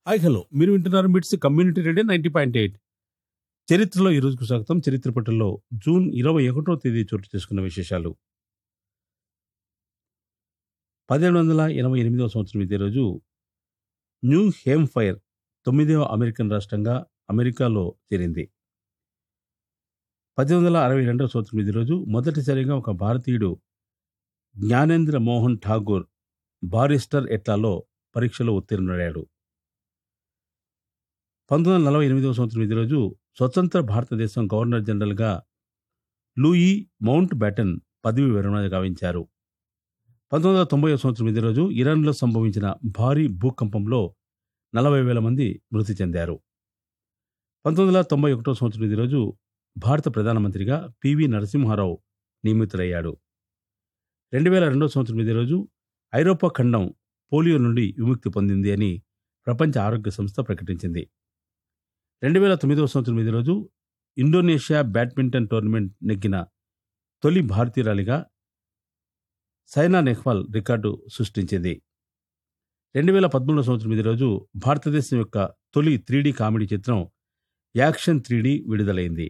hi hello మీరు వింటున్నారు MITS community radio ninety point eight చరిత్రలో ఈ రోజుకు స్వాగతం చరిత్ర పట్టుల్లో జూన్ ఇరవై ఒకటో తేదీ చోటు చేసుకున్న విశేషాలు పదిహేడు వందల ఎనభై ఎనిమిదవ సంవత్సరం ఇదే రోజు న్యూ హేమ్ ఫైర్ తొమ్మిదవ అమెరికన్ రాష్ట్రంగా అమెరికాలో చేరింది పద్దెనిమిది వందల అరవై రెండవ సంవత్సరం ఇదే రోజు మొదటిసారిగా ఒక భారతీయుడు జ్ఞానేంద్ర మోహన్ ఠాగూర్ బారిస్టర్ ఎట్లాలో పరీక్షలో ఉత్తీర్ణుడయ్యాడు పంతొమ్మిది వందల నలభై ఎనిమిదవ సంవత్సరం ఇదే రోజు స్వతంత్ర భారతదేశం గవర్నర్ జనరల్గా లూయి మౌంట్ బ్యాటన్ పదవి విరమణ గావించారు పంతొమ్మిది వందల తొంభై సంవత్సరం ఇదే రోజు ఇరాన్లో సంభవించిన భారీ భూకంపంలో నలభై వేల మంది మృతి చెందారు పంతొమ్మిది వందల తొంభై ఒకటో సంవత్సరం ఇదే రోజు భారత ప్రధానమంత్రిగా పివి నరసింహారావు నియమితులయ్యాడు రెండు వేల రెండో సంవత్సరం ఇదే రోజు ఐరోపా ఖండం పోలియో నుండి విముక్తి పొందింది అని ప్రపంచ ఆరోగ్య సంస్థ ప్రకటించింది రెండు వేల తొమ్మిదవ సంవత్సరం ఇదే రోజు ఇండోనేషియా బ్యాడ్మింటన్ టోర్నమెంట్ నెగ్గిన తొలి భారతీయురాలిగా సైనా నెహ్వాల్ రికార్డు సృష్టించింది రెండు వేల పదమూడవ సంవత్సరం ఇదే రోజు భారతదేశం యొక్క తొలి త్రీడీ కామెడీ చిత్రం యాక్షన్ త్రీడీ విడుదలైంది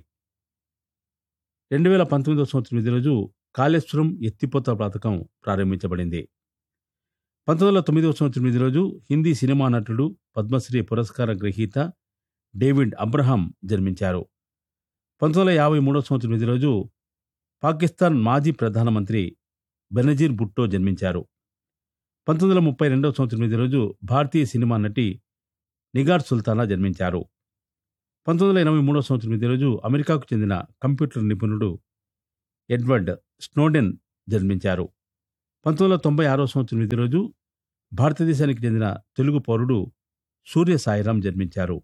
రెండు వేల పంతొమ్మిదవ సంవత్సరం ఇదే రోజు కాళేశ్వరం ఎత్తిపోత పథకం ప్రారంభించబడింది పంతొమ్మిది వందల తొమ్మిదవ సంవత్సరం ఇదే రోజు హిందీ సినిమా నటుడు పద్మశ్రీ పురస్కార గ్రహీత డేవిడ్ అబ్రహాం జన్మించారు పంతొమ్మిది వందల యాభై మూడవ సంవత్సరం ఇదే రోజు పాకిస్తాన్ మాజీ ప్రధానమంత్రి బెనజీర్ భుట్టో జన్మించారు పంతొమ్మిది వందల ముప్పై రెండవ సంవత్సరం ఇదే రోజు భారతీయ సినిమా నటి నిగార్ సుల్తానా జన్మించారు పంతొమ్మిది వందల ఎనభై మూడవ సంవత్సరం ఇదే రోజు అమెరికాకు చెందిన కంప్యూటర్ నిపుణుడు ఎడ్వర్డ్ స్నోడెన్ జన్మించారు పంతొమ్మిది వందల తొంభై ఆరో సంవత్సరం ఇదే రోజు భారతదేశానికి చెందిన తెలుగు పౌరుడు సూర్య సాయిరాం జన్మించారు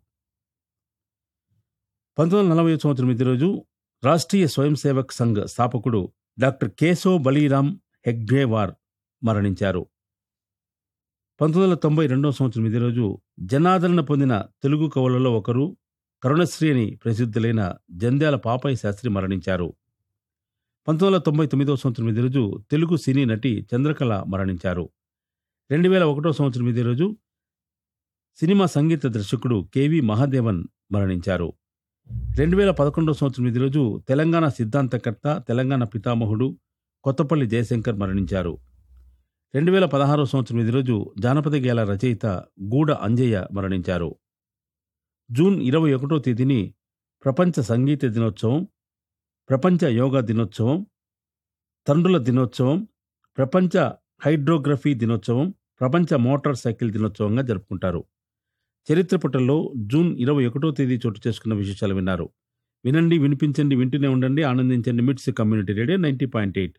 పంతొమ్మిది వందల నలభై సంవత్సరం ఇదే రోజు రాష్ట్రీయ స్వయం సేవక్ సంఘ్ స్థాపకుడు డాక్టర్ కేశవ్ బలీరామ్ హెగ్డేవార్ మరణించారు పంతొమ్మిది వందల తొంభై రెండవ సంవత్సరం ఇదే రోజు జనాదరణ పొందిన తెలుగు కవులలో ఒకరు కరుణశ్రీ అని ప్రసిద్ధులైన జంధ్యాల పాపయ్య శాస్త్రి మరణించారు పంతొమ్మిది వందల తొంభై తొమ్మిదవ సంవత్సరం ఇదే రోజు తెలుగు సినీ నటి చంద్రకళ మరణించారు రెండు వేల ఒకటో సంవత్సరం ఇదే రోజు సినిమా సంగీత దర్శకుడు కెవి మహాదేవన్ మరణించారు రెండు వేల పదకొండవ సంవత్సరం ఇదే రోజు తెలంగాణ సిద్ధాంతకర్త తెలంగాణ పితామహుడు కొత్తపల్లి జయశంకర్ మరణించారు రెండు వేల పదహారవ సంవత్సరం ఇదే రోజు జానపద గేయాల రచయిత గూడ అంజయ్య మరణించారు జూన్ ఇరవై ఒకటో తేదీని ప్రపంచ సంగీత దినోత్సవం ప్రపంచ యోగా దినోత్సవం తండ్రుల దినోత్సవం ప్రపంచ హైడ్రోగ్రఫీ దినోత్సవం ప్రపంచ మోటార్ సైకిల్ దినోత్సవంగా జరుపుకుంటారు చరిత్ర పుటల్లో జూన్ ఇరవై ఒకటో తేదీ చోటు చేసుకున్న విశేషాలు విన్నారు వినండి వినిపించండి వింటూనే ఉండండి ఆనందించండి MITS community radio ninety point eight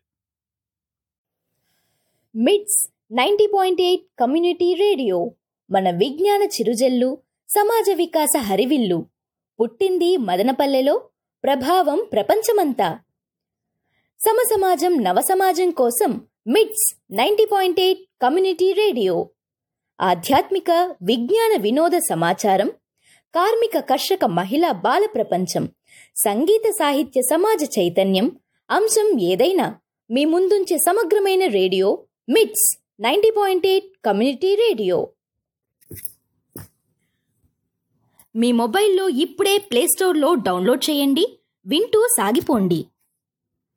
MITS ninety point eight community radio మన విజ్ఞాన చిరుజల్లు సమాజ వికాస హరివిల్లు పుట్టింది మదనపల్లెలో ప్రభావం ప్రపంచమంతా సమసమాజం నవసమాజం కోసం MITS ninety point eight community radio ఆధ్యాత్మిక విజ్ఞాన వినోద సమాచారం కార్మిక కర్షక మహిళా బాల ప్రపంచం సంగీత సాహిత్య సమాజ చైతన్యం అంశం ఏదైనా మీ ముందుంచే సమగ్రమైన radio MITS ninety point eight community radio మీ మొబైల్లో ఇప్పుడే ప్లేస్టోర్లో డౌన్లోడ్ చేయండి వింటూ సాగిపోండి